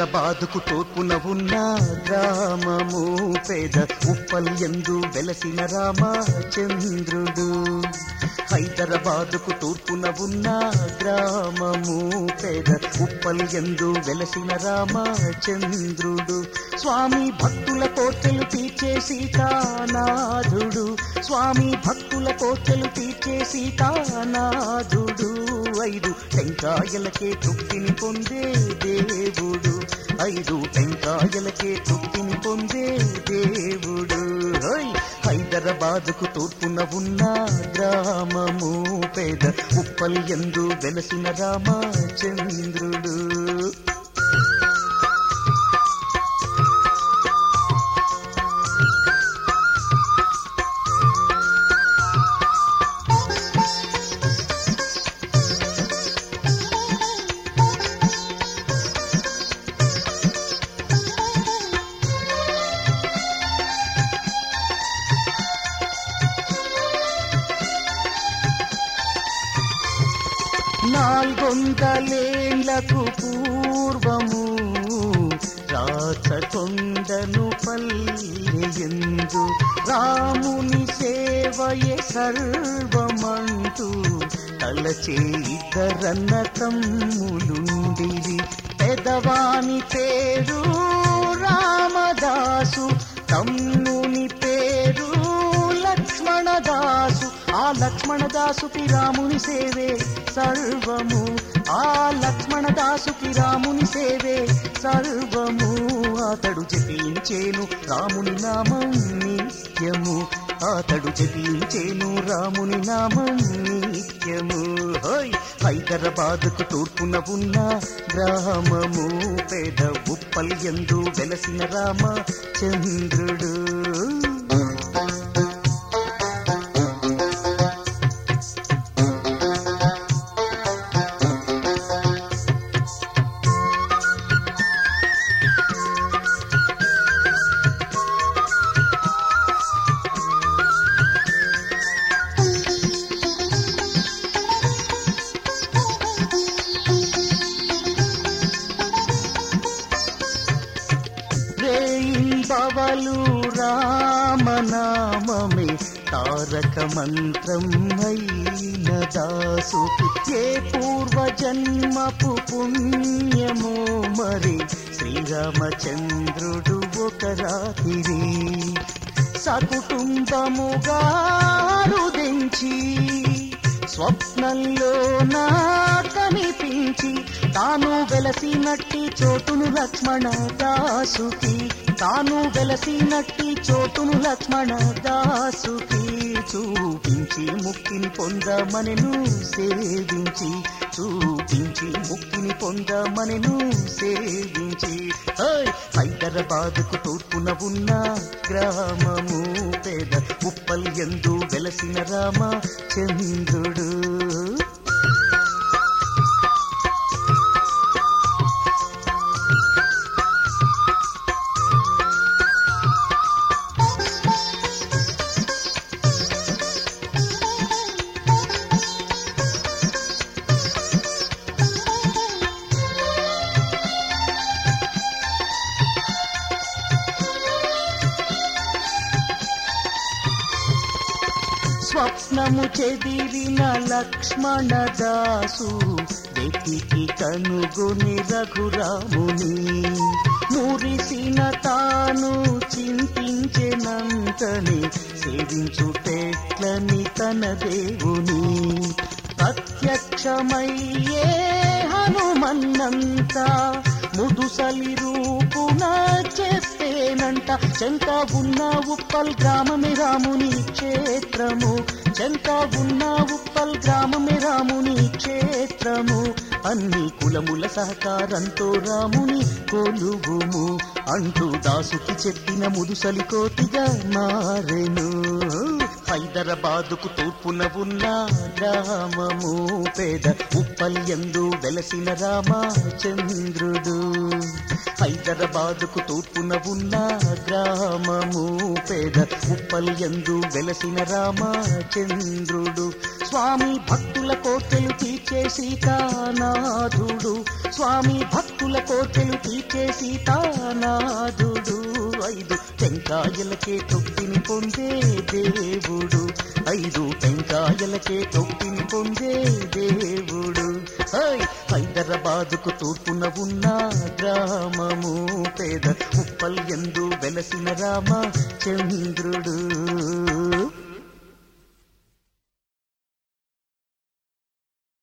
హైదరాబాదుకు తూర్పున ఉన్న గ్రామము పేద ఉప్పల్ ఎందు వెలసిన రామచంద్రుడు హైదరాబాదుకు తూర్పున ఉన్న గ్రామము పేద ఉప్పల్ ఎందు వెలసిన రామచంద్రుడు స్వామి భక్తుల కోర్కెలు తీర్చే సీతానాథుడు స్వామి భక్తుల కోర్కెలు తీర్చే సీతానాథుడు ఐదు టెంకాయలకే తృప్తిని పొందే దేవుడు ఐదు టెంకాయలకే తృప్తిని పొందే దేవుడు ఓయ్! హైదరాబాదుకు తూర్పున ఉన్న గ్రామము పేద ఉప్పల్ ఎందు వెలసిన రామచంద్రుడు నాల్గొందలేండ్లకు పూర్వము రాచకొండను పల్లెయందు రాముని సేవయే సర్వమంటూ తలచే ఇతరన్న తమ్ములుండిరి పెదవాని పేరు రామదాసు తమ్ముని పేరు లక్ష్మణదాసు ఆ లక్ష్మణదాసుకి రాముని సేవే సర్వము ఆ లక్ష్మణదాసుకి రాముని సేవే సర్వము అతడు జపించేను రాముని నామం నిత్యము అతడు జపించేను రాముని నామం నిత్యము హోయ్ హైదరాబాదుకు తూర్పున ఉన్న గ్రామము పేద ఉప్పల్ ఎందు వెలసిన రామ చంద్రుడు రేయింబవలు రామనామమే తారక మంత్రం అయిన దాసు ఏ పూర్వ జన్మపు పుణ్యమో మరి శ్రీరామచంద్రుడు ఒక రాత్రి సకుటుంబముగా రుదించి స్వప్నంలో నా కనిపించి తాను వెలసినట్టి చోటును లక్ష్మణ దాసుకి తాను వెలసినట్టి చోటును లక్ష్మణ దాసుకి చూపించి ముక్తిని పొందమనెను సేవించి చూపించి ముక్తిని పొందమనెను సేవించి హోయ్! హైదరాబాదుకు తూర్పున ఉన్న గ్రామము పేద ఉప్పల్ ఎందు వెలసిన రామ చంద్రుడు స్వప్నము చెదిరిన లక్ష్మణ దాసు వెతికి కనుగొని రఘురాముని మురిసిన తాను చింతించెనంతని సేవించుటెట్లని తన దేవుని ప్రత్యక్షమయ్యే హనుమన్నంతా ముదుసలి రూపున చెప్పేనంట చెంత ఉన్న ఉప్పల్ గ్రామమే రాముని క్షేత్రము చెంత ఉన్న ఉప్పల్ గ్రామమే రాముని క్షేత్రము అన్ని కులముల సహకారంతో రాముని కొలువుము అంటూ దాసుకి చెప్పిన ముదుసలి కోటిగా మారెను హైదరాబాదుకు తూర్పున ఉన్న గ్రామము పేద ఉప్పల్ ఎందు వెలసిన రామచంద్రుడు హైదరాబాద్ హైదరాబాదుకు తూర్పున ఉన్న గ్రామము పేద ఉప్పల్ ఎందు వెలసిన రామచంద్రుడు స్వామి భక్తుల కోర్కెలు తీర్చే సీతానాథుడు స్వామి భక్తుల కోర్కెలు తీర్చే సీతానాథుడు ఐదు టెంకాయలకే తొక్కిని పొందే దేవుడు ఐదు టెంకాయలకే తొక్కిని పొందే దేవుడు హై హైదరాబాదుకు తూర్పున ఉన్న గ్రామము పేద ఉప్పల్ ఎందు వెలసిన రామ చంద్రుడు